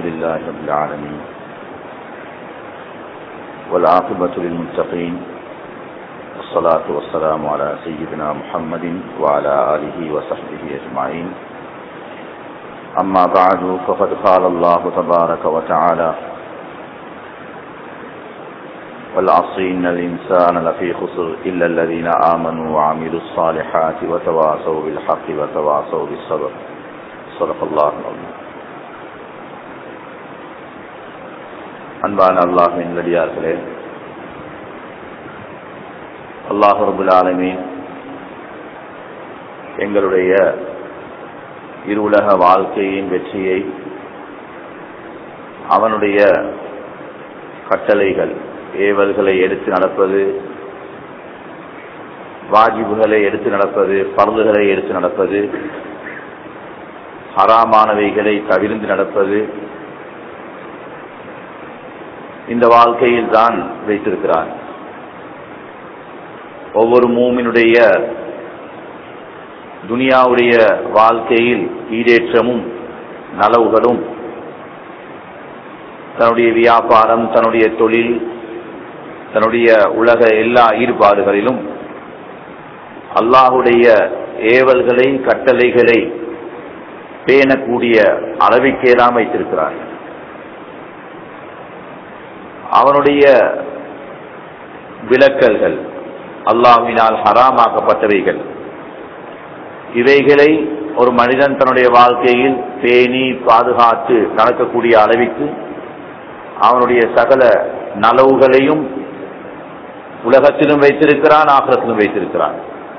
لله رب العالمين والعاقبة للمتقين والصلاة والسلام على سيدنا محمد وعلى آله وصحبه أجمعين أما بعد فقد قال الله تبارك وتعالى والعصر إن الإنسان لفي خسر إلا الذين آمنوا وعملوا الصالحات وتواصوا بالحق وتواصوا بالصبر صدق الله العظيم அன்பான அல்லாஹின் நடிகார்களே அல்லாஹ் ரபுல் ஆலமீன் எங்களுடைய இருவுலக வாழ்க்கையின் வெற்றியை அவனுடைய கட்டளைகள் ஏவல்களை எடுத்து நடப்பது வாஜிபுகளை எடுத்து நடப்பது பருதுகளை எடுத்து நடப்பது ஹராமானவைகளை தவிர்ந்து நடப்பது இந்த வாழ்க்கையில் தான் வைத்திருக்கிறார் ஒவ்வொரு மூமினுடைய துனியாவுடைய வாழ்க்கையில் ஈடேற்றமும் நலவுகளும் தன்னுடைய வியாபாரம் தன்னுடைய தொழில் தன்னுடைய உலக எல்லா ஈடுபாடுகளிலும் அல்லாஹுடைய ஏவல்களை கட்டளைகளை பேணக்கூடிய அளவிற்கே தான் வைத்திருக்கிறார் அவனுடைய விலக்கல்கள் அல்லாஹினால் ஹராமாக்கப்பட்டவைகள் இவைகளை ஒரு மனிதன் தன்னுடைய வாழ்க்கையில் பேணி பாதுகாத்து நடக்கக்கூடிய அளவிற்கு அவனுடைய சகல நலவுகளையும் உலகத்திலும் வைத்திருக்கிறான் ஆகத்திலும் வைத்திருக்கிறான்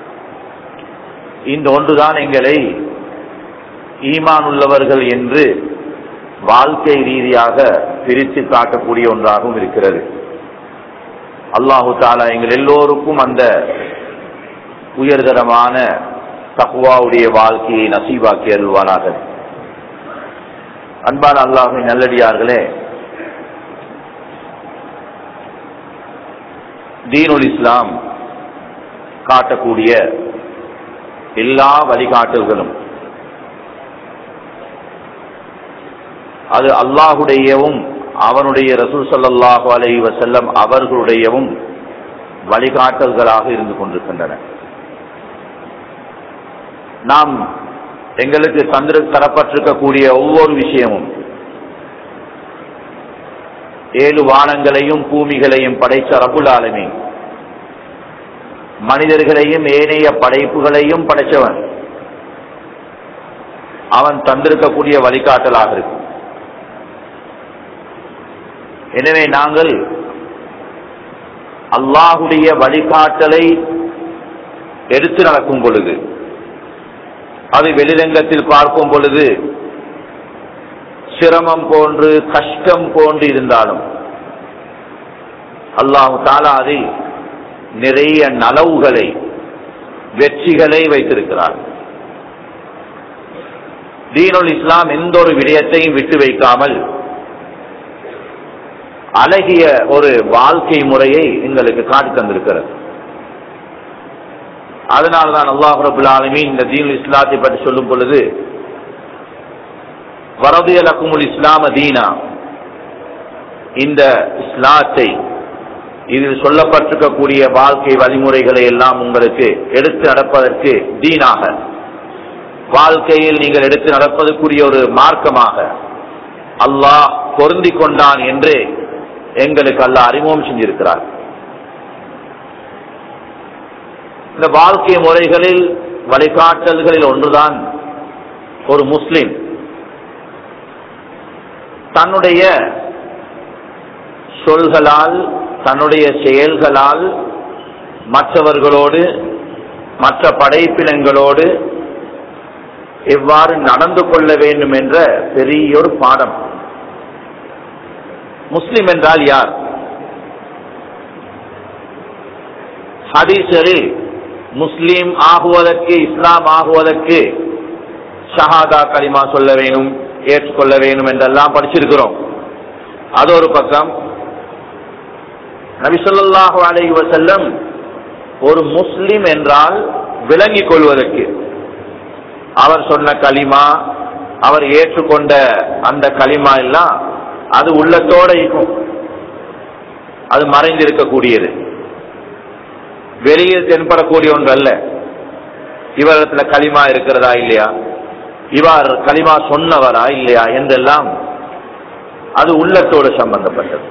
இந்த ஒன்றுதான் எங்களை ஈமான் உள்ளவர்கள் என்று வாழ்க்கை ரீதியாக பிரித்து காட்டக்கூடிய ஒன்றாகவும் இருக்கிறது அல்லாஹு தாலா எங்கள் எல்லோருக்கும் அந்த உயர்தரமான தகுவாவுடைய வாழ்க்கையை நசீவாக்கி அருள்வானாக அன்பான அல்லாஹின் நல்லடியார்களே தீனுல் இஸ்லாம் காட்டக்கூடிய எல்லா வழிகாட்டல்களும் அது அல்லாஹுடையவும் அவனுடைய ரசூல் சல்லாஹு அலை வசல்லம் அவர்களுடையவும் வழிகாட்டல்களாக இருந்து கொண்டிருக்கின்றன நாம் எங்களுக்கு தந்திர தரப்பட்டிருக்கக்கூடிய ஒவ்வொரு விஷயமும் ஏழு வானங்களையும் பூமிகளையும் படைத்த ரபுல் ஆலமி மனிதர்களையும் ஏனைய படைப்புகளையும் படைத்தவன் அவன் தந்திருக்கக்கூடிய வழிகாட்டலாக இருக்கும் எனவே நாங்கள் அல்லாஹுடைய வழிகாட்டலை எடுத்து நடக்கும் பொழுது அது வெளிரங்கத்தில் பார்க்கும் பொழுது சிரமம் போன்று கஷ்டம் போன்று இருந்தாலும் அல்லாஹு தாலா அதை நிறைய நலவுகளை வெற்றிகளை வைத்திருக்கிறார் தீனுல் இஸ்லாம் எந்த ஒரு விடயத்தையும் விட்டு வைக்காமல் அழகிய ஒரு வாழ்க்கை முறையை எங்களுக்கு காட்டி தந்திருக்கிறது அதனால்தான் அல்லாஹ் ரபுல் ஆலமி இந்த தீன் இஸ்லாத்தை பற்றி சொல்லும் பொழுது வரதியலக்குமுல் இஸ்லாம தீனா இந்த இஸ்லாத்தை இதில் சொல்லப்பட்டிருக்கக்கூடிய வாழ்க்கை வழிமுறைகளை எல்லாம் உங்களுக்கு எடுத்து நடப்பதற்கு தீனாக வாழ்க்கையில் நீங்கள் எடுத்து நடப்பதற்குரிய ஒரு மார்க்கமாக அல்லாஹ் பொருந்தி கொண்டான் என்று எங்களுக்கு அல்ல அறிமுகம் செஞ்சிருக்கிறார் இந்த வாழ்க்கை முறைகளில் வழிகாட்டல்களில் ஒன்றுதான் ஒரு முஸ்லிம் தன்னுடைய சொல்களால் தன்னுடைய செயல்களால் மற்றவர்களோடு மற்ற படைப்பினங்களோடு எவ்வாறு நடந்து கொள்ள வேண்டும் என்ற பெரிய ஒரு பாடம் முஸ்லிம் என்றால் யார் ஹதீசரில் முஸ்லீம் ஆகுவதற்கு இஸ்லாம் ஆகுவதற்கு ஷஹாதா கலிமா சொல்ல வேணும் ஏற்றுக்கொள்ள வேணும் என்றெல்லாம் படிச்சிருக்கிறோம் அது ஒரு பக்கம் நபிசல்லாஹு அலைஹி வசல்லம் ஒரு முஸ்லிம் என்றால் விளங்கிக் கொள்வதற்கு அவர் சொன்ன களிமா அவர் ஏற்றுக்கொண்ட அந்த களிமா எல்லாம் அது உள்ளத்தோட இருக்கும் அது மறைந்திருக்கக்கூடியது வெளியே தென்படக்கூடிய ஒன்று அல்ல இவரிடத்துல களிமா இருக்கிறதா இல்லையா இவர் களிமா சொன்னவரா இல்லையா என்றெல்லாம் அது உள்ளத்தோடு சம்பந்தப்பட்டது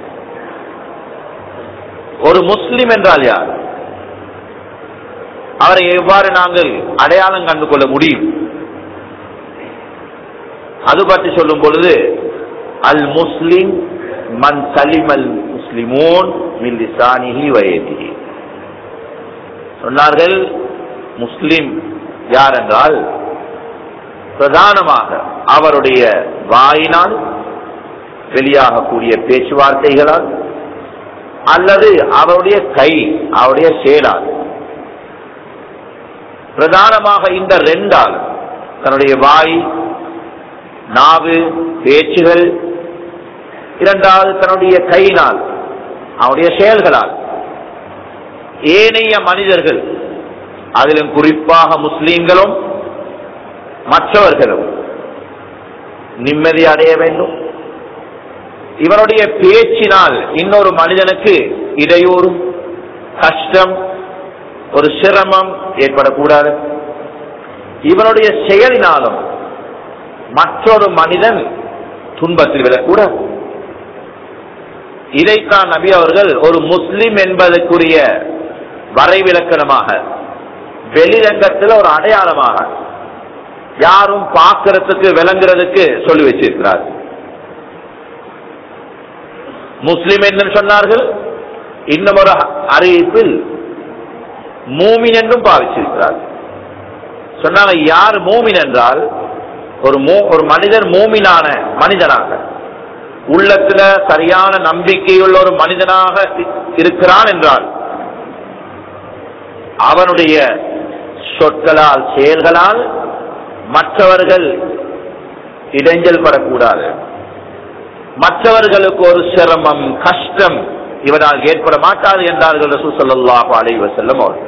ஒரு முஸ்லிம் என்றால் யார் அவரை எவ்வாறு நாங்கள் அடையாளம் கண்டு கொள்ள முடியும் அது பற்றி சொல்லும் பொழுது அல் முஸ்லிம் மன் சலிமல் முஸ்லிமோன் மின் லிசானிஹி வயதிஹி சொன்னார்கள் முஸ்லிம் யார் என்றால் பிரதானமாக அவருடைய வாயினால் வெளியாகக்கூடிய பேச்சுவார்த்தைகளால் அல்லது அவருடைய கை அவருடைய செயலால் பிரதானமாக இந்த ரெண்டால் தன்னுடைய வாய் நாவு பேச்சுகள் இரண்டாவது தன்னுடைய கையினால் அவருடைய செயல்களால் ஏனைய மனிதர்கள் அதிலும் குறிப்பாக முஸ்லீம்களும் மற்றவர்களும் நிம்மதி அடைய வேண்டும் இவருடைய பேச்சினால் இன்னொரு மனிதனுக்கு இடையூறு கஷ்டம் ஒரு சிரமம் ஏற்படக்கூடாது இவனுடைய செயலினாலும் மற்றொரு மனிதன் துன்பத்தில் விடக்கூடாது இதைத்தான் நபி அவர்கள் ஒரு முஸ்லிம் என்பதற்குரிய வரைவிலக்கணமாக வெளிரங்கத்தில் ஒரு அடையாளமாக யாரும் பார்க்கறதுக்கு விளங்குறதுக்கு சொல்லி வச்சிருக்கிறார் முஸ்லிம் என்று சொன்னார்கள் இன்னும் ஒரு அறிவிப்பில் மூமின் என்றும் பாவிச்சிருக்கிறார் சொன்னாங்க யார் மூமின் என்றால் ஒரு மூ ஒரு மனிதர் மூமினான மனிதனாக உள்ளத்துல சரியான நம்பிக்கையுள்ள ஒரு மனிதனாக இருக்கிறான் என்றால் அவனுடைய சொற்களால் செயல்களால் மற்றவர்கள் இடைஞ்சல் படக்கூடாது மற்றவர்களுக்கு ஒரு சிரமம் கஷ்டம் இவனால் ஏற்பட மாட்டாது என்றார்கள் ரசூல் ஸல்லல்லாஹு அலைஹி வஸல்லம் அவர்கள்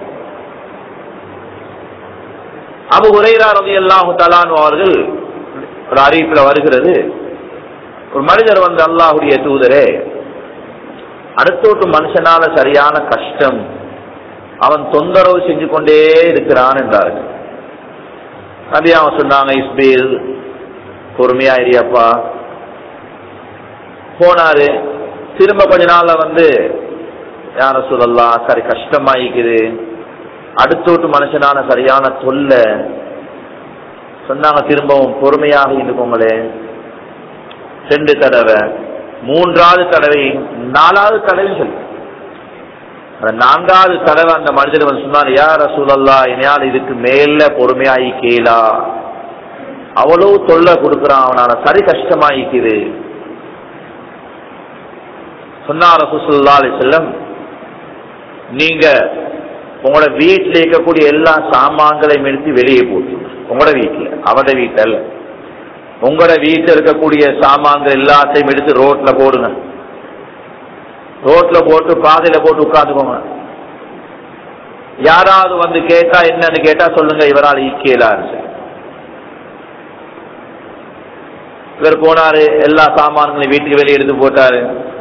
அபு ஹுரைரா ரலியல்லாஹு தஆலானு அவர்கள் ஒரு அறிவிப்பில் வருகிறது ஒரு மனிதர் வந்து அல்லாஹுடைய தூதரே அடுத்தோட்டு மனுஷனால சரியான கஷ்டம் அவன் தொந்தரவு செஞ்சு கொண்டே இருக்கிறான் என்றார்கள் நபி அவன் சொன்னாங்க இஸ்பீல் பொறுமையா இரியாப்பா போனாரு திரும்ப கொஞ்ச நாள்ல வந்து யார சொல்லலாம் சரி கஷ்டமாயிக்குது அடுத்தோட்டு மனுஷனான சரியான தொல்லை சொன்னாங்க திரும்பவும் பொறுமையாக இருப்போங்களே ரெண்டு தடவை மூன்றாவது தடவை நாலாவது தடவை சொல்லு அந்த நான்காவது தடவை அந்த மனிதர் வந்து சொன்னார் யார் ரசூலல்லா என்னால் இதுக்கு மேல பொறுமையாயி கேளா அவ்வளவு தொல்லை கொடுக்குறான் அவனால சரி கஷ்டமாயிக்குது சொன்னார் ரசூசுல்லா அலி செல்லம் நீங்க உங்களோட வீட்டில் இருக்கக்கூடிய எல்லா சாமான்களையும் எடுத்து வெளியே போட்டு உங்களோட வீட்டில் அவட வீட்டில் அல்ல உங்களோட வீட்டில் இருக்கக்கூடிய சாமான்கள் எல்லாத்தையும் எடுத்து ரோட்ல போடுங்க ரோட்ல போட்டு பாதையில போட்டு உட்காந்துக்கோங்க யாராவது வந்து கேட்டா என்னன்னு கேட்டா சொல்லுங்க இவரால் ஈக்கியலாரு இவர் போனாரு எல்லா சாமான்களையும் வீட்டுக்கு வெளியே எடுத்து போட்டாரு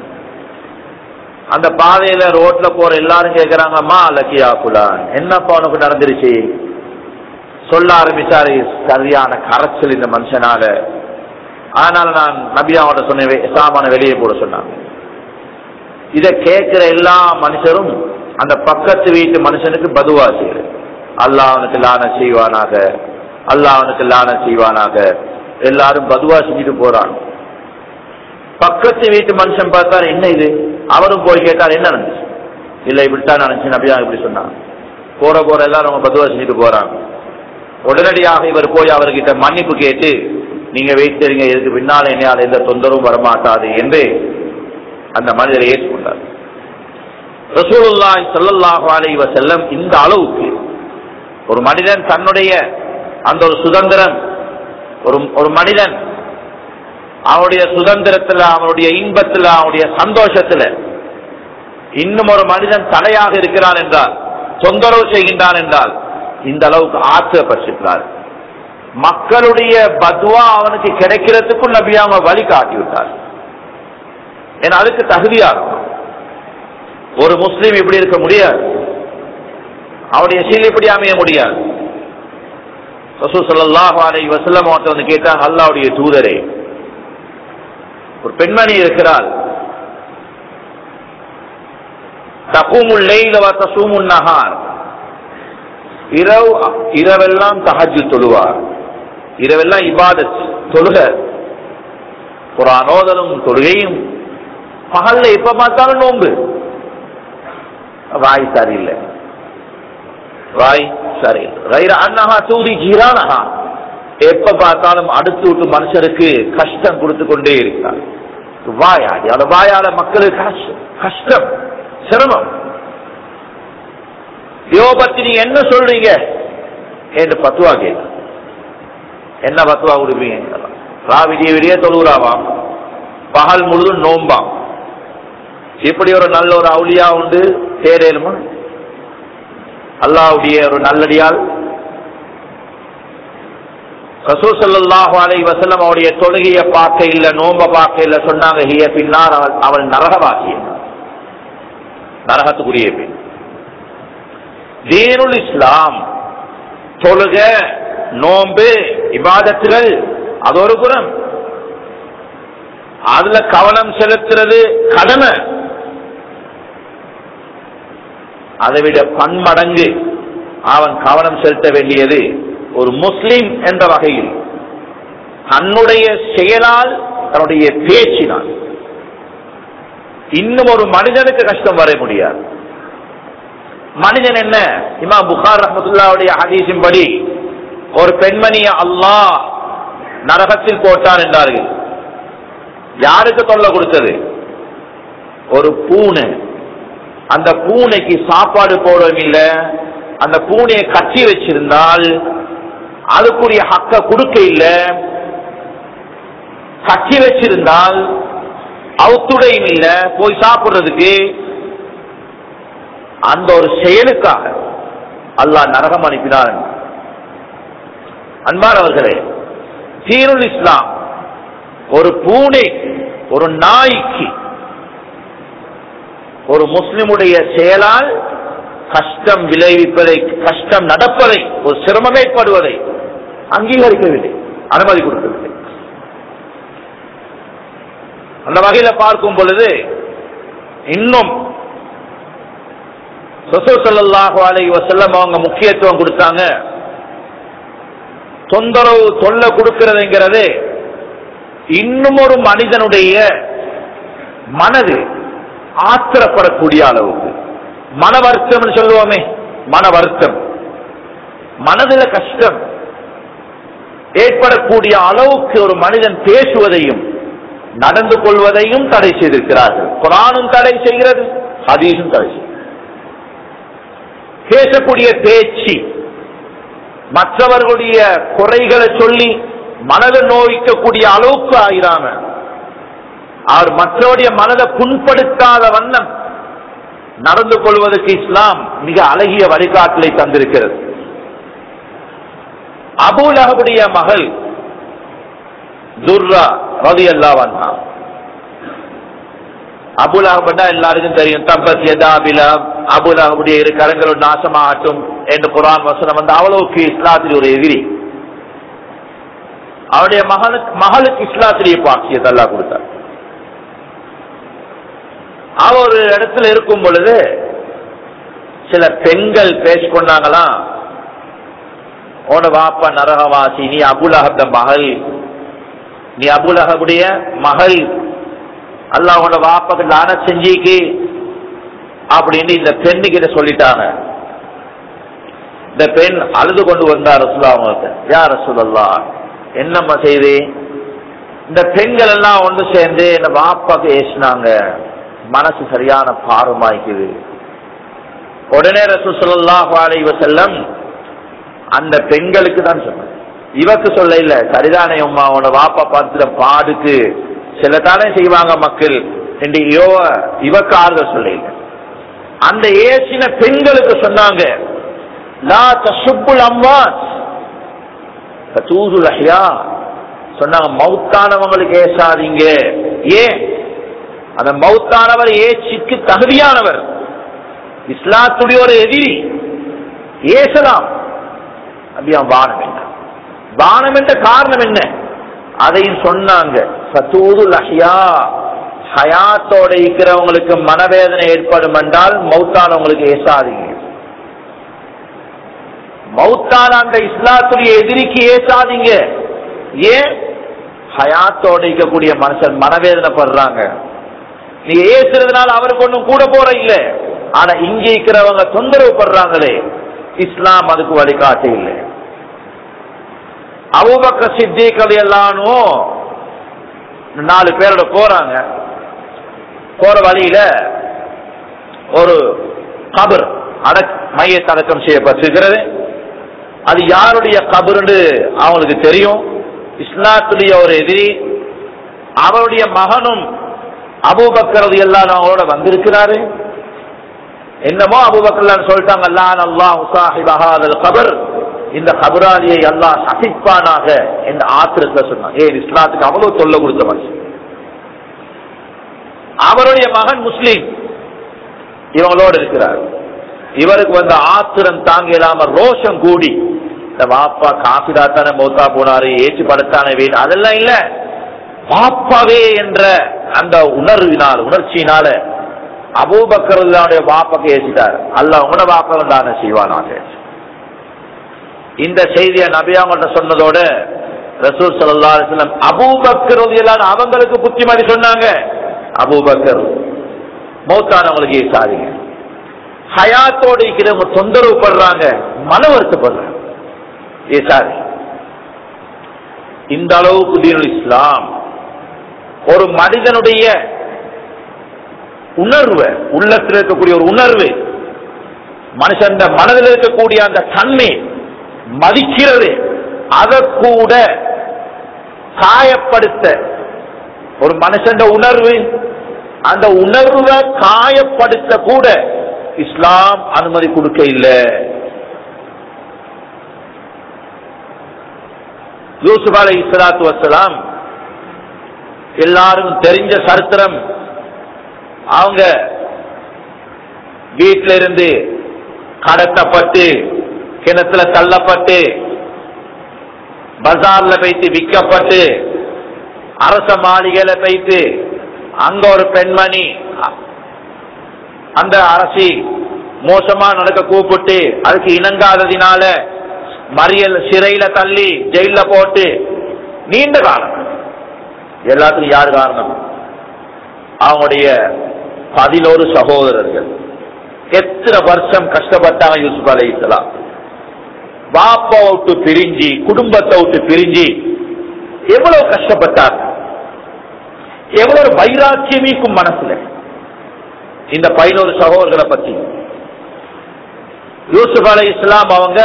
அந்த பாதையில ரோட்ல போற எல்லாரும் கேக்குறாங்கம்மா லக்கியா புலான் என்னப்பா உனக்கு நடந்துருச்சு சொல்ல ஆரம்பிச்சாரு சரியான கரைச்சல் இந்த மனுஷனால அதனால நான் நபியாவோட சொன்ன சாமான வெளியே போட சொன்னாங்க இத கேட்கிற எல்லா மனுஷரும் அந்த பக்கத்து வீட்டு மனுஷனுக்கு பதுவா செய்யுது அல்லாஹ் அவனுக்கு லான செய்வானாக அல்லாஹ் அவனுக்கு லான செய்வானாக எல்லாரும் பதுவா செஞ்சுட்டு போறாங்க பக்கத்து வீட்டு மனுஷன் பார்த்தாரு என்ன இது அவரும் போய் கேட்டார் என்ன நடந்துச்சு இல்ல இப்படித்தான் நினைச்சு நபியா இப்படி சொன்னாங்க போற போற எல்லாரும் அவங்க பதுவா செஞ்சுட்டு போறாங்க உடனடியாக இவர் போய் அவர்கிட்ட மன்னிப்பு கேட்டு நீங்க வைத்திருங்க இதுக்கு பின்னால் என்னையால் எந்த தொந்தரவும் வரமாட்டாது என்று அந்த மனிதரை ஏற்றுக்கொண்டார் ரசூலுல்லாஹி ஸல்லல்லாஹு அலைஹி வஸல்லம் இந்த அளவுக்கு ஒரு மனிதன் தன்னுடைய அந்த ஒரு சுதந்திரம் ஒரு ஒரு மனிதன் அவனுடைய சுதந்திரத்துல அவனுடைய இன்பத்துல அவனுடைய சந்தோஷத்துல இன்னும் ஒரு மனிதன் தடையாக இருக்கிறான் என்றால் தொந்தரவு செய்கின்றான் என்றால் இந்த அளவுக்கு ஆத்திரப்பட்டிருக்கிறார் மக்களுடைய பத்வா அவனுக்கு கிடைக்கிறதுக்கும் நபி அவங்க வழி காட்டி விட்டார் ஏன்னா அதுக்கு தகுதியா இருக்கும் ஒரு முஸ்லீம் இப்படி இருக்க முடியாது அவருடைய சீல் இப்படி அமைய முடியாது ரசூல் ஸல்லல்லாஹு அலைஹி வஸல்லம் அவர்கிட்ட வந்து கேட்டாங்க அல்லாஹ்வுடைய தூதரே ஒரு பெண்மணி இருக்கிறாள் தகுமுல் லைல வ தசூமுன் நஹார் இரவு இரவெல்லாம் தஹஜ்ஜு தொழுவார் இரவெல்லாம் இபாதத் தொழுக குர்ஆன் ஓதலும் தொழுகையும் பகல்ல எப்ப பார்த்தாலும் நோன்பு வாய் சரியில்லை வாய் சரியில்லை ரைர அன்னஹா தூதி ஜீரானஹா எப்ப பார்த்தாலும் அடுத்து விட்டு மனுஷருக்கு கஷ்டம் கொடுத்து கொண்டே இருக்கிறார் வாயாடி அந்த வாயால மக்களுக்கு கஷ்டம் கஷ்டம் சிரமம் யோ பத்தி நீங்க என்ன சொல்றீங்க என்று பத்துவா கேட்க என்ன பத்துவா கொடுப்பீங்க ரா விடிய விடிய தொழுகிறாவாம் பகல் முழுதும் நோம்பாம் இப்படி ஒரு நல்ல ஒரு அவுளியா உண்டு தேரேலுமா அல்லாவுடைய ஒரு நல்லடியால் ரசூல் ஸல்லல்லாஹு அலைஹி வஸல்லம் அவருடைய தொழுகையை பார்க்க இல்ல நோம்ப பார்க்க இல்ல சொன்னாங்க ஹிய பின்னார் அவள் அவள் நரகவாசிய நரகத்துக்குரிய பெண் தீனுல் இஸ்லாம் தொழுக நோன்பு இபாதத்துகள் அது ஒரு புறம் அதுல கவனம் செலுத்துறது கடமை அதை விட பன்மடங்கு அவன் கவனம் செலுத்த வேண்டியது ஒரு முஸ்லிம் என்ற வகையில் தன்னுடைய செயலால் தன்னுடைய பேச்சினால் இன்னும் ஒரு மனிதனுக்கு கஷ்டம் வர முடியாது மனிதன் என்ன இமா புகார் ரஹமத்துல்லாவுடைய ஹதீஸின் படி ஒரு பெண்மணியை அல்லாஹ் நரகத்தில் போட்டான் என்றார்கள் யாருக்கு தொல்லை கொடுத்தது ஒரு பூனை அந்த பூனைக்கு சாப்பாடு போடவும் இல்ல அந்த பூனையை கட்டி வச்சிருந்தால் அதுக்குரிய ஹக்க கொடுக்க இல்ல கட்டி வச்சிருந்தால் அவுத்துடையும் இல்ல போய் சாப்பிடுறதுக்கு அந்த ஒரு செயலுக்காக அல்லாஹ் நரகம் அனுப்பினார் அன்பானவர்களே தீருல் இஸ்லாம் ஒரு பூனை ஒரு நாய்க்கு ஒரு முஸ்லிமுடைய செயலால் கஷ்டம் விளைவிப்பதை கஷ்டம் நடப்பதை ஒரு சிரமம் ஏற்படுவதை அங்கீகரிக்கவில்லை அனுமதி கொடுக்கவில்லை அந்த வகையில பார்க்கும் பொழுது இன்னும் ஸல்லல்லாஹு அலைஹி வஸல்லம் அவங்க முக்கியத்துவம் கொடுத்தாங்க தொந்தரவு தொல்லை கொடுக்கிறதுங்கிறது இன்னும் ஒரு மனிதனுடைய மனது ஆத்திரப்படக்கூடிய அளவுக்கு மன வருத்தம் சொல்லுவோமே மன வருத்தம் மனதில் கஷ்டம் ஏற்படக்கூடிய அளவுக்கு ஒரு மனிதன் பேசுவதையும் நடந்து கொள்வதையும் தடை செய்திருக்கிறார்கள் குரானும் தடை செய்கிறது ஹதீஸும் தடை செய்கிறது பேசக்கூடிய பேச்சு மற்றவர்களுடைய குறைகளை சொல்லி மனதை நோய்க்கக்கூடிய அளவுக்கு ஆகிறாங்க அவர் மற்றவருடைய மனதை புண்படுத்தாத வண்ணம் நடந்து கொள்வதற்கு இஸ்லாம் மிக அழகிய வழிகாட்டலை தந்திருக்கிறது அபுலகவுடைய மகள் துர்ரா ரவி அல்லா வந்தா அபுலகப்பட்டா எல்லாருக்கும் தெரியும் தப்பத் எதாபிலா அபுலகவுடைய இரு கரங்களும் நாசமாகட்டும் என்று குரான் வசனம் வந்து அவ்வளவுக்கு இஸ்லாத்தில் ஒரு எதிரி அவருடைய மகனுக்கு மகளுக்கு இஸ்லாத்திலேயே பாக்கியத்தை அல்லா கொடுத்தார் அவ ஒரு இடத்துல இருக்கும் பொழுது சில பெண்கள் பேசிக்கொண்டாங்களாம் உன வாப்பா நரகவாசி நீ அபுலஹப்த மகள் நீ அபுலஹபுடைய மகள் அல்லாஹ் உன வாப்பாக்கு லான செஞ்சிக்கு அப்படின்னு இந்த பெண்ணு கிட்ட சொல்லிட்டாங்க இந்த பெண் அழுது கொண்டு வந்தார் ரசுல்லா அவங்களுக்கு யார் ரசூலல்லா என்னம்மா செய்து இந்த பெண்கள் எல்லாம் ஒன்று சேர்ந்து இந்த வாப்பாக்கு ஏசினாங்க மனசு சரியான பாரமாய்க்குது உடனே ரசூல் ஸல்லல்லாஹு அலைஹி வஸல்லம் அந்த பெண்களுக்கு தான் சொன்னாங்க இவக்கு சொல்ல இல்ல சரிதானே உம்மா உன வாப்பா பார்த்துட பாடுக்கு சில தானே செய்வாங்க மக்கள் என்று யோ இவக்கு ஆறுதல் சொல்ல இல்ல அந்த ஏசின பெண்களுக்கு சொன்னாங்க லா தசுப்புல் அம்வாஸ் தூதுல் அஹ்யா சொன்னாங்க மௌத்தானவங்களுக்கு ஏசாதீங்க ஏன் அந்த மௌத்தானவர் ஏச்சிக்கு தகுதியானவர் இஸ்லாத்துடைய ஒரு எதிரி ஏசலாம் அப்படியா வானம் என்ன வானம் என்ற காரணம் என்ன அதையும் சொன்னாங்க ஃபதூதுல் அஹ்யா ஹயாத்தோட இருக்கிறவங்களுக்கு மனவேதனை ஏற்படும் என்றால் மௌத்தானவங்களுக்கு ஏசாதீங்க மௌத்தான அந்த இஸ்லாத்துடைய எதிரிக்கு ஏசாதீங்க ஏன் ஹயாத்தோட இருக்கக்கூடிய மனுஷன் மனவேதனைப்படுறாங்க நீ ஏசுறதுனால அவருக்கு ஒண்ணும் கூட போற இல்ல ஆனா இங்க இருக்கிறவங்க தொந்தரவு படுறாங்களே இஸ்லாம் அதுக்கு வழிகாட்டு இல்லை அபூபக்க சித்திகள் எல்லாரும் நாலு பேரோட போறாங்க போற வழியில ஒரு கபர் அடக் மைய தடக்கம் செய்யப்பட்டிருக்கிறது அது யாருடைய கபருன்னு அவங்களுக்கு தெரியும் இஸ்லாத்துடைய ஒரு எதிரி அவருடைய மகனும் அபூபக்கரது எல்லாரும் அவங்களோட வந்திருக்கிறாரு என்னமோ அபூபக்கர்லான்னு சொல்லிட்டாங்க அல்லாஹ் அல்லாஹ் சாஹிபஹாதல் கபர் இந்த கபராலியை அல்லாஹ் சசிப்பானாக என்ற ஆத்திரத்துல சொன்னாங்க ஏன் இஸ்லாத்துக்கு அவ்வளவு தொல்லை கொடுத்த மனுஷன் அவருடைய மகன் முஸ்லீம் இவங்களோட இருக்கிறார் இவருக்கு வந்த ஆத்திரம் தாங்க இல்லாம ரோஷம் கூடி இந்த வாப்பா காபிதா தானே மௌத்தா போனாரு ஏச்சு படுத்தானே வீடு அதெல்லாம் இல்ல பாப்பாவே என்ற அந்த உணர்வினால் உணர்ச்சியினால அபூபக்கருடைய வாப்பாக்கு ஏசிட்டார் அல்ல உங்களோட வாப்பா தானே செய்வானாக இந்த செய்தியை நபி அவங்கள்ட்ட சொன்னதோட ரசூல் சல்லா அலிஸ்லாம் அபூபக்கர் எல்லாம் அவங்களுக்கு புத்திமதி சொன்னாங்க அபூபக்கர் மௌத்தானவங்களுக்கு சாதிங்க ஹயாத்தோடு இருக்கிறவங்க தொந்தரவு படுறாங்க மன வருத்தப்படுறாங்க ஏ சாரி இந்த அளவுக்கு தீனுல் இஸ்லாம் ஒரு மனிதனுடைய உணர்வு உள்ளத்தில் இருக்கக்கூடிய ஒரு உணர்வு மனுஷன் மனதில் இருக்கக்கூடிய அந்த தன்மை மதிக்கிறது அதை கூட காயப்படுத்த ஒரு மனுஷன் உணர்வு அந்த உணர்வை காயப்படுத்த கூட இஸ்லாம் அனுமதி கொடுக்க இல்லை யூசுப் அலை இஸ்லாத்து வசலாம் எல்லாரும் தெரிஞ்ச சரித்திரம் அவங்க வீட்டில இருந்து கடத்தப்பட்டு கிணத்துல தள்ளப்பட்டு பஜார்ல வைத்து விற்கப்பட்டு அரச மாளிகையில வைத்து அங்க ஒரு பெண்மணி அந்த அரசி மோசமா நடக்க கூப்பிட்டு அதுக்கு இணங்காததினால மறியல் சிறையில தள்ளி ஜெயில போட்டு நீண்ட காலம் எல்லாத்துக்கும் யார் காரணம் அவங்களுடைய பதினோரு சகோதரர்கள் எத்தனை வருஷம் கஷ்டப்பட்டாங்க யூசுப் அலை இஸ்லாம் பாப்பா விட்டு பிரிஞ்சு குடும்பத்தை விட்டு பிரிஞ்சு எவ்வளவு கஷ்டப்பட்டாங்க எவ்வளவு வைராக்கியமிக்கும் மனசுல இந்த பதினோரு சகோதரர்களை பத்தி யூசுப் அலை இஸ்லாம் அவங்க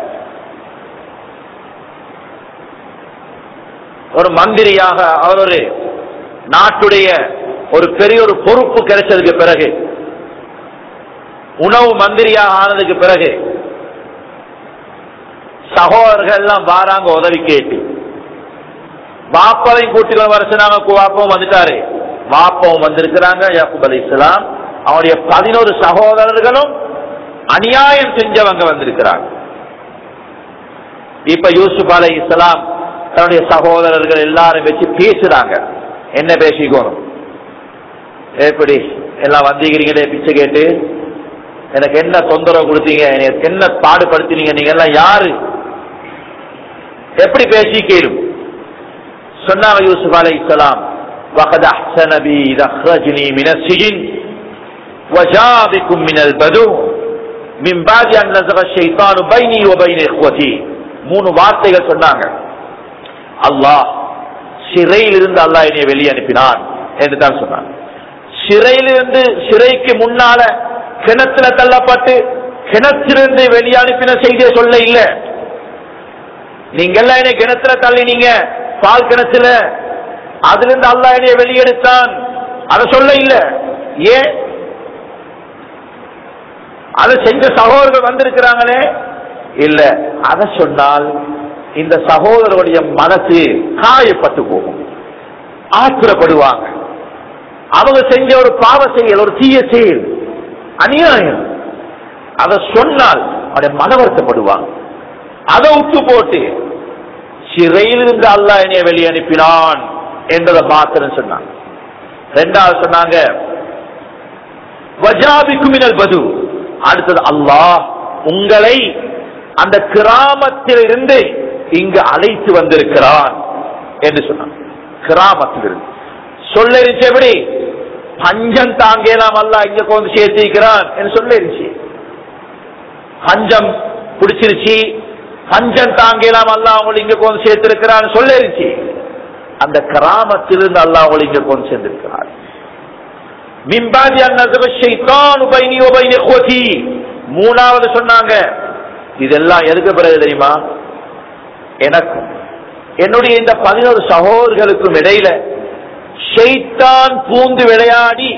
ஒரு மந்திரியாக அவர் ஒரு நாட்டுடைய ஒரு பெரிய ஒரு பொறுப்பு கிடைச்சதுக்கு பிறகு உணவு மந்திரியாக ஆனதுக்கு பிறகு சகோதரர்கள் எல்லாம் வாராங்க உதவி கேட்டு வாப்பாவையும் கூட்டிகள் வர சொன்னாங்க வாப்பாவும் வந்துட்டாரு வாப்பாவும் வந்திருக்கிறாங்க யாக்குப் அலி இஸ்லாம் அவருடைய பதினோரு சகோதரர்களும் அநியாயம் செஞ்சவங்க வந்திருக்கிறாங்க இப்ப யூசுப் அலை இஸ்லாம் தன்னுடைய சகோதரர்கள் எல்லாரும் வச்சு பேசுறாங்க என்ன பேசிக்கணும் எப்படி எல்லாம் வந்தீங்கிறீங்களே பிச்சை கேட்டு எனக்கு என்ன தொந்தரவு கொடுத்தீங்க எனக்கு என்ன பாடுபடுத்தினீங்க நீங்க எல்லாம் யாரு எப்படி பேசி கேளும் சொன்னாங்க யூசுப் அலை இஸ்லாம் وقد أحسن بي إذا أخرجني من السجن وجاء بكم من البدو من بعد أن نزغ الشيطان بيني وبين إخوتي மூணு வார்த்தைகள் சொன்னாங்க அல்லாஹ் சிறையில் இருந்து அல்லாஹ் என்னை வெளியே அனுப்பினான் என்று தான் சொன்னான் சிறையிலிருந்து சிறைக்கு முன்னால கிணத்துல தள்ளப்பட்டு கிணத்திலிருந்து வெளியே அனுப்பின செய்தியை சொல்ல இல்ல நீங்க எல்லாம் என்னை கிணத்துல தள்ளினீங்க பால் கிணத்துல அதுல இருந்து அல்லாஹ் என்னை வெளியெடுத்தான் அதை சொல்ல இல்ல ஏன் அதை செஞ்ச சகோதரர்கள் வந்திருக்கிறாங்களே இல்ல அதை சொன்னால் இந்த சகோதரருடைய மனசு காயப்பட்டு போகும் ஆத்திரப்படுவாங்க அவங்க செஞ்ச ஒரு பாவ செயல் ஒரு தீய செயல் அநியாயம் அதை சொன்னால் அவருடைய மன வருத்தப்படுவாங்க அதை விட்டு போட்டு சிறையில் இருந்து அல்லாஹ் என்னைய வெளியே அனுப்பினான் என்றதை மாத்திரம் சொன்னாங்க ரெண்டாவது சொன்னாங்க வஜாபிக்கு மினல் பது அடுத்தது அல்லாஹ் உங்களை அந்த கிராமத்தில் இருந்து இங்கு அழைத்து வந்திருக்கிறான் என்று சொன்னான் கிராமத்தில் இருந்து சொல்லிருச்சு எப்படி பஞ்சம் தாங்கலாம் அல்ல இங்க கொண்டு சேர்த்திருக்கிறான் என்று சொல்லிருச்சு பஞ்சம் பிடிச்சிருச்சு பஞ்சம் தாங்கலாம் அல்ல அவங்களை இங்க கொண்டு சேர்த்திருக்கிறான் சொல்லிருச்சு அந்த கிராமத்திலிருந்து அல்லாஹ் அவங்களை இங்க கொண்டு சேர்ந்திருக்கிறார் மிம்பாதி அன்னதுவ ஷைத்தான் உபைனி உபைனி இஹ்வதி மூணாவது சொன்னாங்க இதெல்லாம் எதுக்கு பிறகு தெரியுமா எனக்கும் என்னுடைய இந்த பதினோரு சகோதரர்களுக்கும் இடையில ஷைத்தான் பூந்து விளையாடி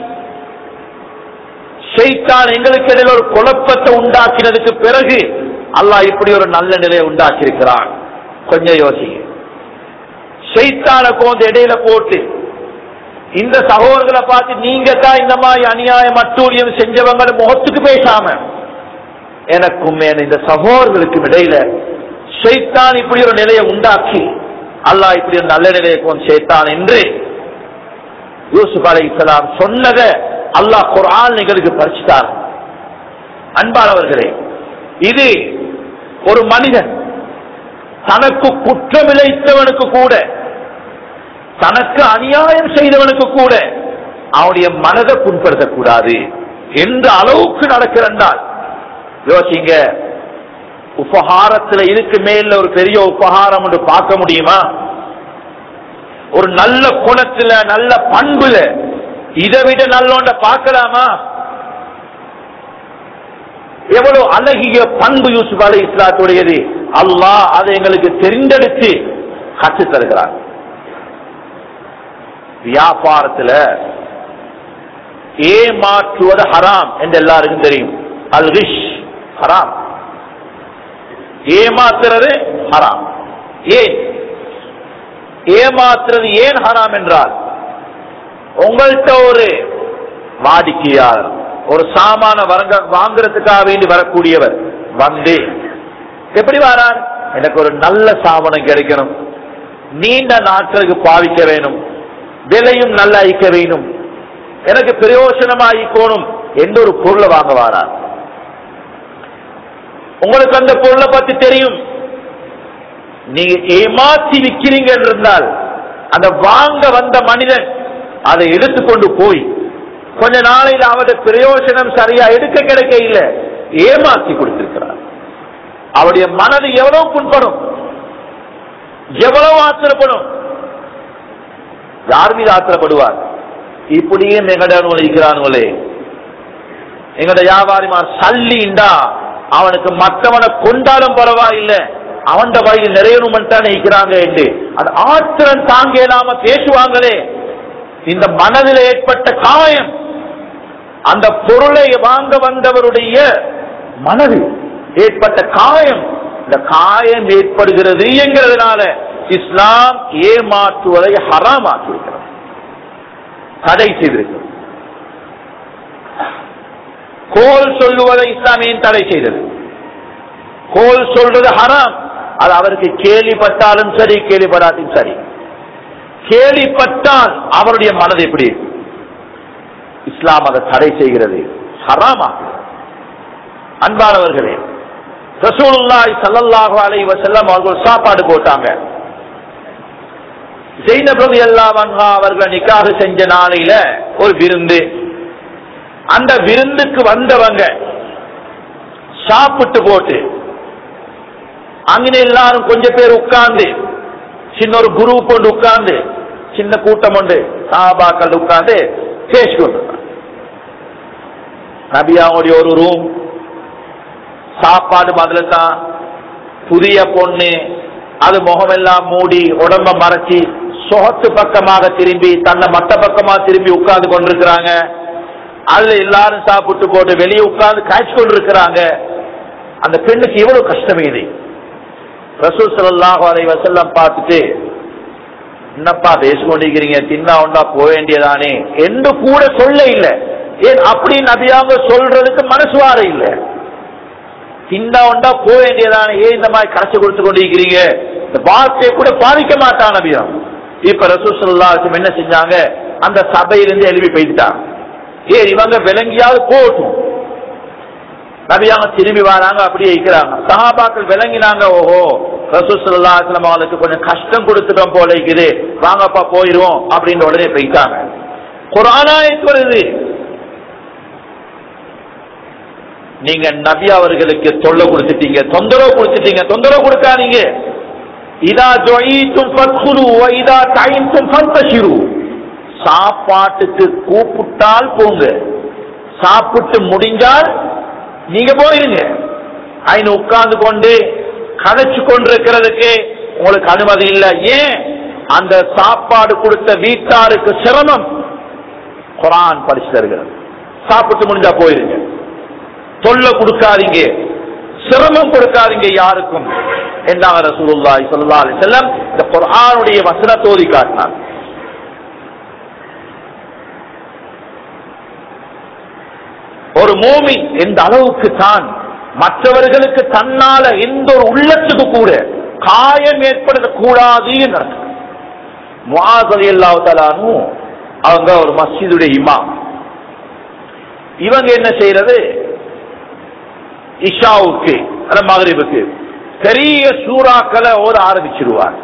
ஷைத்தான் எங்களுக்கு இடையில ஒரு குழப்பத்தை உண்டாக்கினதுக்கு பிறகு அல்லாஹ் இப்படி ஒரு நல்ல நிலையை உண்டாக்கி இருக்கிறான் கொஞ்சம் யோசிங்க ஷைத்தான கோந்து இடையில போட்டு இந்த சகோதரர்களை பார்த்து நீங்க தான் இந்த மாதிரி அநியாயம் அட்டூழியம் செஞ்சவங்க முகத்துக்கு பேசாம எனக்கும் என இந்த சகோதரர்களுக்கும் இடையில ஷைத்தான் இப்படி ஒரு நிலையை உண்டாக்கி அல்லாஹ் இப்படி ஒரு நல்ல நிலையை கொண்டு சேர்த்தான் என்று யூசுப் அலை இஸ்லாம் சொன்னதை அல்லாஹ் குர்ஆன் எங்களுக்கு பறிச்சுட்டார் அன்பானவர்களே இது ஒரு மனிதன் தனக்கு குற்றம் இழைத்தவனுக்கு கூட தனக்கு அநியாயம் செய்தவனுக்கு கூட அவனுடைய மனதை புண்படுத்தக்கூடாது எந்த அளவுக்கு நடக்கிறால் யோசிங்க உபகாரத்துல இதுக்கு மேல ஒரு பெரிய உபகாரம் என்று பார்க்க முடியுமா ஒரு நல்ல குணத்துல நல்ல பண்புல இதை விட நல்லோண்ட பார்க்கலாமா எவ்வளவு அழகிய பண்பு யூசுப் அலை இஸ்லாத்துடையது அல்லாஹ் அதை எங்களுக்கு தெரிந்தெடுத்து கற்றுத் தருகிறார் வியாபாரத்துல ஏமாற்றுவது ஹராம் என்று எல்லாருக்கும் தெரியும் அல் ரிஷ் ஹராம் ஏமாத்துறது ஹராம் ஏன் ஏமாத்துறது ஏன் ஹராம் என்றால் உங்கள்கிட்ட ஒரு வாடிக்கையாளர் ஒரு சாமான வரங்க வாங்குறதுக்காக வேண்டி வரக்கூடியவர் வந்து எப்படி வரார் எனக்கு ஒரு நல்ல சாமானம் கிடைக்கணும் நீண்ட நாட்களுக்கு பாவிக்க வேணும் விலையும் நல்லா ஐக்க வேணும் எனக்கு பிரயோசனமா ஐக்கோணும் எந்த ஒரு பொருளை வாங்க வாரார் உங்களுக்கு அந்த பொருளை பத்தி தெரியும் நீங்க ஏமாத்தி விக்கிறீங்க இருந்தால் அந்த வாங்க வந்த மனிதன் அதை எடுத்துக்கொண்டு போய் கொஞ்ச நாளையில் அவருடைய பிரயோஜனம் சரியா எடுக்க கிடைக்க இல்ல ஏமாத்தி கொடுத்திருக்கிறார் அவருடைய மனது எவ்வளவு புண்படும் எவ்வளவு ஆத்திரப்படும் யார் மீது ஆத்திரப்படுவார் இப்படியே எங்கட இருக்கிறானுங்களே எங்கட வியாபாரிமார் சல்லிண்டா அவனுக்கு மற்றவனை கொண்டாலும் பரவாயில்லை அவன் வழியில் நிறையணும்னு நினைக்கிறாங்க என்று அது ஆத்திரம் தாங்க இல்லாம பேசுவாங்களே இந்த மனதில் ஏற்பட்ட காயம் அந்த பொருளை வாங்க வந்தவருடைய மனதில் ஏற்பட்ட காயம் இந்த காயம் ஏற்படுகிறது என்கிறதுனால இஸ்லாம் ஏமாற்றுவதை ஹராமாக்கியிருக்கிறது தடை செய்திருக்கிறது கோல் சொல்லுவதை இஸ்லாம் ஏன் தடை செய்தது கோல் சொல்றது ஹராம் அது அவருக்கு கேள்விப்பட்டாலும் சரி கேள்விப்படாட்டியும் சரி கேள்விப்பட்டால் அவருடைய மனது எப்படி இருக்கும்? இஸ்லாம் அதை தடை செய்கிறது ஹராமா அன்பானவர்களே ரசூலுல்லாஹி ஸல்லல்லாஹு அலைஹி வஸல்லம் அவர்கள் சாப்பாடு போட்டாங்க ஜெயினப் ரலியல்லாஹு அன்ஹா அவர்கள் நிக்காஹ் செஞ்ச நாளையில ஒரு விருந்து அந்த விருந்துக்கு வந்தவங்க சாப்பிட்டு போட்டு அங்கே எல்லாரும் கொஞ்சம் பேர் உட்கார்ந்து சின்ன ஒரு குரூப் ஒன்று உட்கார்ந்து சின்ன கூட்டம் ஒன்று சாபாக்கள் உட்கார்ந்து பேசிக்கொண்டு நபியாவுடைய ஒரு ரூம் சாப்பாடு முதல்ல தான் புதிய பொண்ணு அது முகமெல்லாம் மூடி உடம்ப மறைச்சி சொகத்து பக்கமாக திரும்பி தன்னை மத்த பக்கமா திரும்பி உட்கார்ந்து கொண்டிருக்கிறாங்க அதுல எல்லாரும் சாப்பிட்டு போட்டு வெளியே உட்கார்ந்து காய்ச்சி கொண்டிருக்கிறாங்க அந்த பெண்ணுக்கு எவ்வளவு கஷ்டம் இது ரசூல் ஸல்லல்லாஹு அலைஹி வஸல்லம் பார்த்துட்டு என்னப்பா பேசிக்கொண்டிருக்கிறீங்க தின்னா உண்டா போக வேண்டியதானே என்று கூட சொல்ல இல்ல ஏன் அப்படி நபியாங்க சொல்றதுக்கு மனசு வார இல்ல தின்னா உண்டா போக வேண்டியதானே ஏன் இந்த மாதிரி கடைசி கொடுத்து கொண்டிருக்கிறீங்க இந்த வார்த்தையை கூட பாதிக்க மாட்டான் நபியா இப்ப ரசூல் ஸல்லல்லாஹு அலைஹி வஸல்லம் என்ன செஞ்சாங்க அந்த சபையிலிருந்து எழுப்பி போயிட்டாங்க ஏன் இவங்க விளங்கியாவது போட்டும் நபியாங்க திரும்பி வராங்க அப்படியே இருக்கிறாங்க சஹாபாக்கள் விளங்கினாங்க ஓஹோ ரசூசல்லா அவங்களுக்கு கொஞ்சம் கஷ்டம் கொடுத்துட்டோம் போல இருக்குது வாங்கப்பா போயிருவோம் அப்படின்னு உடனே போயிட்டாங்க குரானாயத்து வருது நீங்க நபி அவர்களுக்கு தொல்லை கொடுத்துட்டீங்க தொந்தரவு கொடுத்துட்டீங்க தொந்தரவு கொடுக்காதீங்க இதா ஜொயித்தும் ஃபத்குரு வ இதா டைத்தும் ஃபந்தஷிரு சாப்பாட்டுக்கு கூப்பிட்டால் போங்க சாப்பிட்டு முடிஞ்சால் நீங்க போயிருங்க ஐந்து உட்கார்ந்து கொண்டு கதைச்சு கொண்டிருக்கிறதுக்கு உங்களுக்கு அனுமதி இல்லை ஏன் அந்த சாப்பாடு கொடுத்த வீட்டாருக்கு சிரமம் குரான் படிச்சு தருகிறது சாப்பிட்டு முடிஞ்சா போயிருங்க தொல்லை கொடுக்காதீங்க சிரமம் கொடுக்காதீங்க யாருக்கும் என்றாங்க ரசூலுல்லாஹி ஸல்லல்லாஹு அலைஹி வஸல்லம் இந்த குர்ஆனுடைய வசனத்தை ஓதி காட்டினார் ஒரு மூமின் எந்த அளவுக்கு தான் மற்றவர்களுக்கு தன்னால எந்த ஒரு உள்ளத்துக்கு கூட காயம் ஏற்படக்கூடாது முஆதலி அல்லாஹு அவங்க ஒரு மஸ்ஜிதுடைய இமாம் இவங்க என்ன செய்யறது இஷாவுக்கு அல்ல மகரிபுக்கு பெரிய சூறாக்களை ஓட ஆரம்பிச்சிருவார்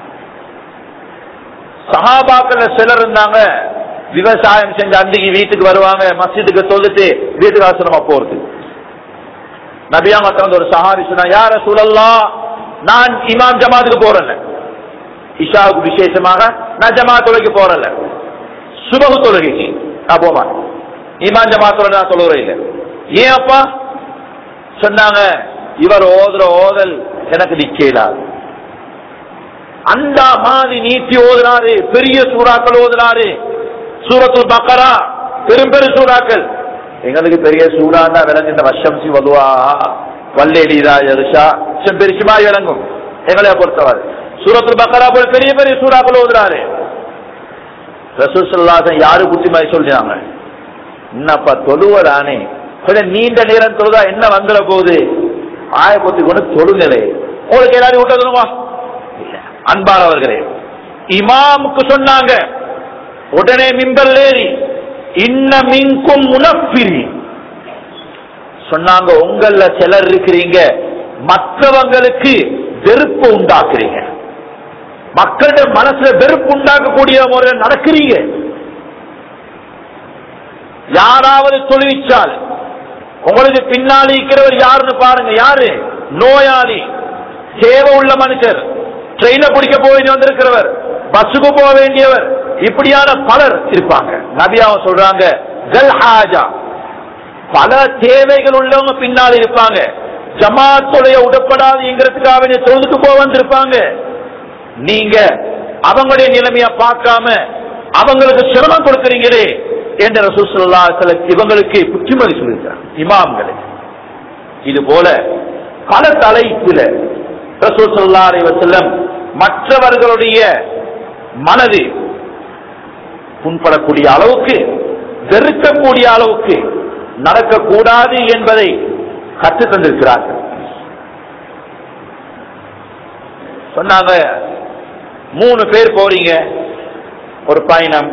சஹாபாக்கள் சிலர் இருந்தாங்க விவசாயம் செஞ்சு அன்றைக்கு வீட்டுக்கு வருவாங்க மஸ்ஜிதுக்கு தொழுட்டு வீட்டுக்கு ஆசிரமா போறது நபியாங்க திறந்து ஒரு சஹாரி சொன்னா யார சூழல்லாம் நான் இமாம் ஜமாத்துக்கு போறேன் இஷாவுக்கு விசேஷமாக நான் ஜமாத் தொழுகைக்கு போறேன் சுபகு தொழுகைக்கு நான் போமா இமாம் ஜமாத்தோட நான் தொழுகிறேன் இல்லை ஏன் அப்பா சொன்னாங்க இவர் ஓதுற ஓதல் எனக்கு நிக்கலாது அந்த மாதிரி நீத்தி ஓதுனாரு பெரிய சூறாக்கள் ஓதுனாரு சூரத்துல் பக்கரா பெரும் பெரும் சூறாக்கள் எங்களுக்கு பெரிய சூறாண்டா விளங்கு இந்த வஷம் சி வலுவா வல்லேலிதா யருஷா பெருசுமா விளங்கும் எங்களை பொறுத்தவரை சூரத்துல் பக்கரா போல் பெரிய பெரிய சூறாக்கள் ஓதுறாரு ரசூசல்லாசன் யாரு குத்தி மாதிரி சொல்றாங்க என்னப்பா தொழுவதானே கொஞ்சம் நீண்ட நேரம் தொழுதா என்ன வந்துட போகுது ஆய பொத்தி கொண்டு தொழுங்களே உங்களுக்கு எல்லாரும் விட்டதுமா அன்பானவர்களே இமாமுக்கு சொன்னாங்க உடனே மிம்பல் ஏறி இன்ன மின்கும் முனப்பிரி சொன்னாங்க உங்கள சிலர் இருக்கிறீங்க மற்றவங்களுக்கு வெறுப்பு உண்டாக்குறீங்க மக்களுடைய மனசுல வெறுப்பு உண்டாக்கக்கூடிய முறையில் நடக்கிறீங்க யாராவது தொழுவிச்சால் உங்களுக்கு பின்னால் இருக்கிறவர் யாருன்னு பாருங்க யாரு நோயாளி சேவை உள்ள மனுஷர் ட்ரெயினை பிடிக்க போய் வந்திருக்கிறவர் பஸ்ஸுக்கு போக வேண்டியவர் இப்படியான பலர் இருப்பாங்க நபியாவ சொல்றாங்க ஜல் ஹாஜா பல தேவைகள் உள்ளவங்க பின்னால் இருப்பாங்க ஜமாத்துடைய உடப்படாதுங்கிறதுக்காக வேண்டிய தொழுதுக்கு போக வந்திருப்பாங்க நீங்க அவங்களுடைய நிலைமைய பார்க்காம அவங்களுக்கு சிரமம் கொடுக்குறீங்களே என்ற ரசூசல்லா இவங்களுக்கு புத்திமதி சொல்லியிருக்கிறார் இமாம்களுக்கு இது போல பல தலைப்புல ரசூல் சல்லா செல்லம் மற்றவர்களுடைய மனது புண்படக்கூடிய அளவுக்கு வெறுக்கக்கூடிய அளவுக்கு நடக்கக்கூடாது என்பதை கற்று தந்திருக்கிறார்கள் சொன்னாங்க மூணு பேர் போறீங்க ஒரு பயணம்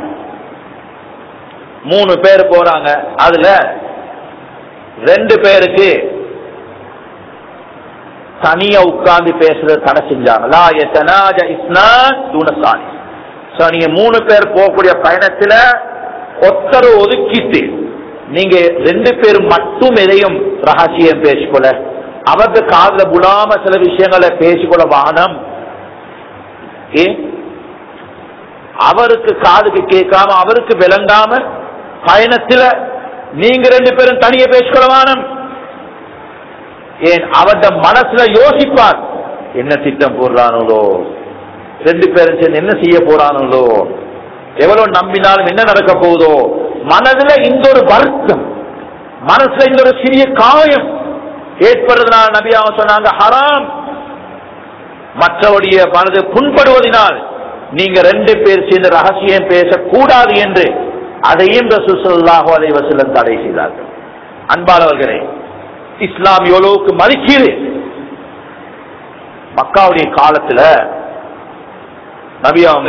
மூணு பேர் போறாங்க அதுல ரெண்டு பேருக்கு தனியா உட்கார்ந்து பேசுறது தடை செஞ்சாங்க லா யதனாஜ இஸ்னான் தூன சாலி சோ நீங்க மூணு பேர் போகக்கூடிய பயணத்துல ஒத்தரை ஒதுக்கிட்டு நீங்க ரெண்டு பேர் மட்டும் எதையும் ரகசியம் பேசிக்கொள்ள அவருக்கு காதுல புலாம சில விஷயங்களை பேசிக்கொள்ள வானம் ஏ அவருக்கு காதுக்கு கேட்காம அவருக்கு விளங்காம பயணத்துல நீங்க ரெண்டு பேரும் தனிய பேசிக்கொள்ள வானம் ஏன் அவருடைய மனசுல யோசிப்பார் என்ன திட்டம் போடுறானுங்களோ ரெண்டு பேரும் சேர்ந்து என்ன செய்ய போறானுங்களோ எவ்வளவு நம்பினாலும் என்ன நடக்க போகுதோ மனதுல இந்த ஒரு வருத்தம் மனசுல இந்த ஒரு சிறிய காயம் ஏற்படுறதுனால நபி அவங்க சொன்னாங்க ஹராம் மற்றவருடைய மனது புண்படுவதனால் நீங்க ரெண்டு பேர் சேர்ந்து ரகசியம் பேசக்கூடாது என்று அதையும் ரசூசல்லாஹு அலைஹி வஸல்லம் தடை செய்தார்கள் அன்பானவர்களே இஸ்லாம் எவ்வளவுக்கு மதிக்கிறது மக்காவுடைய காலத்துல நபி அவங்க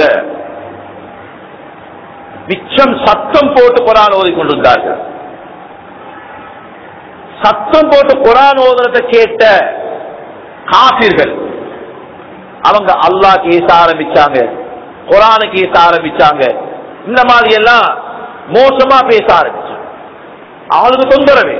மிச்சம் சத்தம் போட்டு குரான் ஓதி கொண்டிருந்தார்கள் சத்தம் போட்டு குரான் ஓதுறத கேட்ட காபிர்கள் அவங்க அல்லாஹ் ஏச ஆரம்பிச்சாங்க குரானுக்கு ஏச ஆரம்பிச்சாங்க இந்த மாதிரி எல்லாம் மோசமா பேச ஆரம்பிச்சாங்க அவளுக்கு தொந்தரவு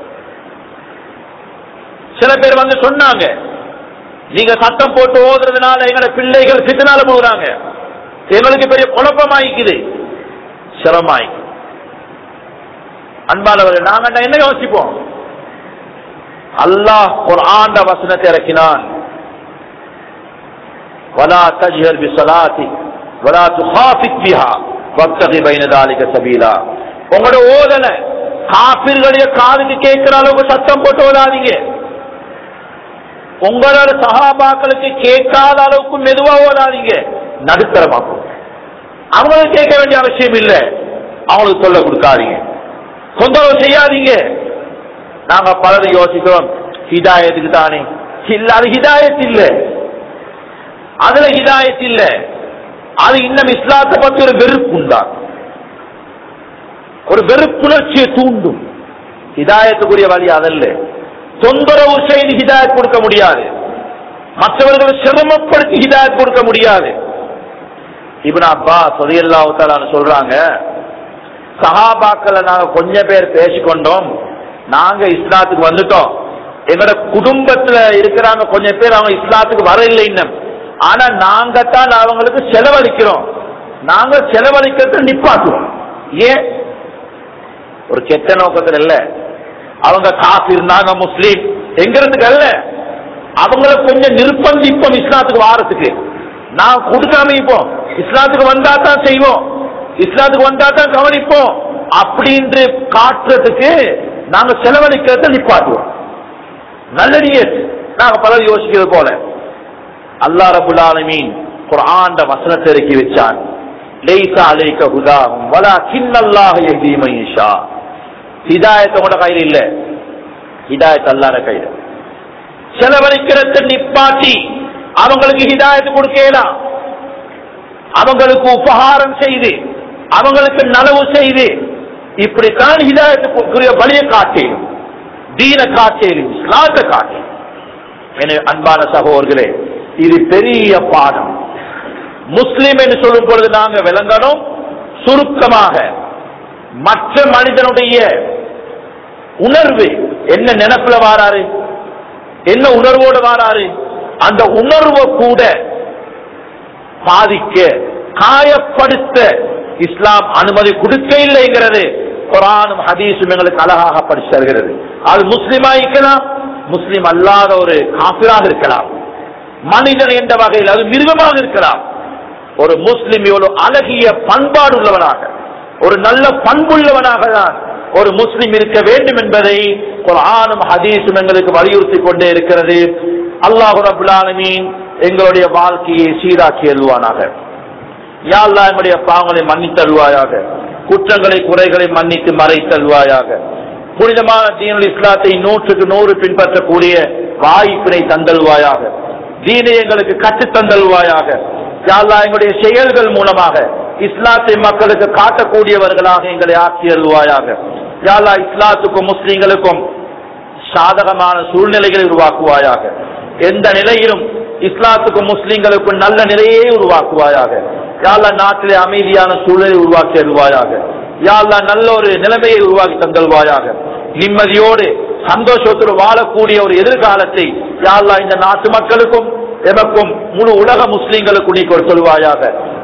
சில பேர் வந்து சொன்னாங்க நீங்க சத்தம் போட்டு ஓதுறதுனால எங்களோட பிள்ளைகள் சித்தனால போகிறாங்க எங்களுக்கு பெரிய குழப்பமாயிக்குது சிரமாய் அன்பானவர்கள் நாங்க என்ன யோசிப்போம் அல்லாஹ் ஒரு ஆண்ட வசனத்தை இறக்கினான் ولا تجهر بصلاتك ولا تخافت بها وابتغ بين ذلك سبيلا உங்களோட ஓதல காபிர்களுடைய காதுக்கு கேட்கிற அளவுக்கு சத்தம் போட்டு ஓதாதீங்க உங்களோட சகாபாக்களுக்கு கேட்காத அளவுக்கு மெதுவா ஓடாதீங்க நடுத்தரமா போங்க. அவங்களுக்கு கேட்க வேண்டிய அவசியம் இல்லை அவங்களுக்கு சொல்ல கொடுக்காதீங்க தொந்தரவு செய்யாதீங்க நாங்க பலரும் யோசிக்கிறோம் ஹிதாயத்துக்கு தானே இல்ல அது ஹிதாயத் இல்ல அதுல ஹிதாயத் இல்ல அது இன்னும் இஸ்லாத்தை பத்தி ஒரு வெறுப்பு உண்டாகும் ஒரு வெறுப்புணர்ச்சியை தூண்டும் ஹிதாயத்துக்குரிய வழி அதல்ல தொந்தரவு செய்து ஹிதாயத் கொடுக்க முடியாது மற்றவர்களை சிரமப்படுத்தி ஹிதாயத் கொடுக்க முடியாது இப்னு அப்பா சொதியல்லாவுத்தாலான்னு சொல்றாங்க சஹாபாக்களை நாங்க கொஞ்சம் பேர் பேசிக்கொண்டோம் நாங்க இஸ்லாத்துக்கு வந்துட்டோம் எங்களோட குடும்பத்துல இருக்கிறாங்க கொஞ்சம் பேர் அவங்க இஸ்லாத்துக்கு வர இல்லை இன்னும் ஆனா நாங்க தான் அவங்களுக்கு செலவழிக்கிறோம் நாங்க செலவழிக்கிறத நிப்பாட்டுவோம் ஏன் ஒரு கெட்ட நோக்கத்தில் இல்ல அவங்க காசு இருந்தாங்க முஸ்லீம் எங்கிறதுக்கு அல்ல அவங்கள கொஞ்சம் நிர்பந்திப்போம் இஸ்லாத்துக்கு வாரத்துக்கு நான் கொடுக்காம இப்போ இஸ்லாத்துக்கு வந்தா தான் செய்வோம் இஸ்லாத்துக்கு வந்தா தான் கவனிப்போம் அப்படின்று காட்டுறதுக்கு நாங்க செலவழிக்கிறத நிப்பாட்டுவோம் நல்ல நியத் நாங்க பலர் யோசிக்கிறது போல அல்லாஹ் ரபுல் ஆலமீன் குர்ஆன்ட வசனத்தை இறக்கி வச்சான் லைஸா அலைக ஹுதாஹும் வலாகின் அல்லாஹ் யஹ்தி மன் யஷா ஹிதாயத் உங்களோட கையில் இல்ல ஹிதாயத் அல்லாஹ்ட கையில் செலவழிக்கிறத நிப்பாட்டி அவங்களுக்கு ஹிதாயத்து கொடுக்கலாம் அவங்களுக்கு உபகாரம் செய்து அவங்களுக்கு நலவு செய்து இப்படித்தான் ஹிதாயத்துக்குரிய வழியை காட்டேன் தீன காட்டேன் இஸ்லாத்தை காட்டேன் எனவே அன்பான சகோதரர்களே இது பெரிய பாடம் முஸ்லிம் என்று சொல்லும் பொழுது நாங்க விளங்கணும் சுருக்கமாக மற்ற மனிதனுடைய உணர்வு என்ன நினைப்புல வாராரு என்ன உணர்வோடு வாராரு அந்த உணர்வை கூட பாதிக்க காயப்படுத்த இஸ்லாம் அனுமதி கொடுக்க இல்லைங்கிறது குரானும் ஹதீஸும் எங்களுக்கு அழகாக படிச்சு தருகிறது அது முஸ்லிமா இருக்கலாம் முஸ்லிம் அல்லாத ஒரு காபிராக இருக்கலாம் மனிதன் என்ற வகையில் அது மிருகமாக இருக்கலாம் ஒரு முஸ்லிம் எவ்வளவு அழகிய பண்பாடு உள்ளவனாக ஒரு நல்ல பண்புள்ளவனாக தான் ஒரு முஸ்லிம் இருக்க வேண்டும் என்பதை குரானும் ஹதீஸும் எங்களுக்கு வலியுறுத்தி கொண்டே இருக்கிறது அல்லாஹு ரபுல் ஆலமீன் எங்களுடைய வாழ்க்கையை சீராக்கி எழுவானாக யா அல்லாஹ் எங்களுடைய பாவங்களை மன்னித்தருவாயாக குற்றங்களை குறைகளை மன்னித்து மறைத்தல்வாயாக புனிதமான தீனுல் இஸ்லாத்தை நூற்றுக்கு நூறு பின்பற்றக்கூடிய வாய்ப்பினை தந்தல்வாயாக தீனை எங்களுக்கு கற்றுத் தந்தல்வாயாக யா அல்லாஹ் எங்களுடைய செயல்கள் மூலமாக இஸ்லாத்தை மக்களுக்கு காட்டக்கூடியவர்களாக எங்களை ஆக்கி அருள்வாயாக யா அல்லாஹ் இஸ்லாத்துக்கும் முஸ்லீம்களுக்கும் சாதகமான சூழ்நிலைகளை உருவாக்குவாயாக எந்த நிலையிலும் இஸ்லாத்துக்கும் முஸ்லிம்களுக்கும் நல்ல நிலையை உருவாக்குவாயாக யாழ்லா நாட்டிலே அமைதியான சூழலை உருவாக்கி அருள்வாயாக யாழ்லா நல்ல ஒரு நிலைமையை உருவாக்கி தந்தல்வாயாக நிம்மதியோடு சந்தோஷத்தோடு வாழக்கூடிய ஒரு எதிர்காலத்தை யாழ்லா இந்த நாட்டு மக்களுக்கும் எமக்கும் முழு உலக முஸ்லிம்களுக்கும் நீ சொல்வாயாக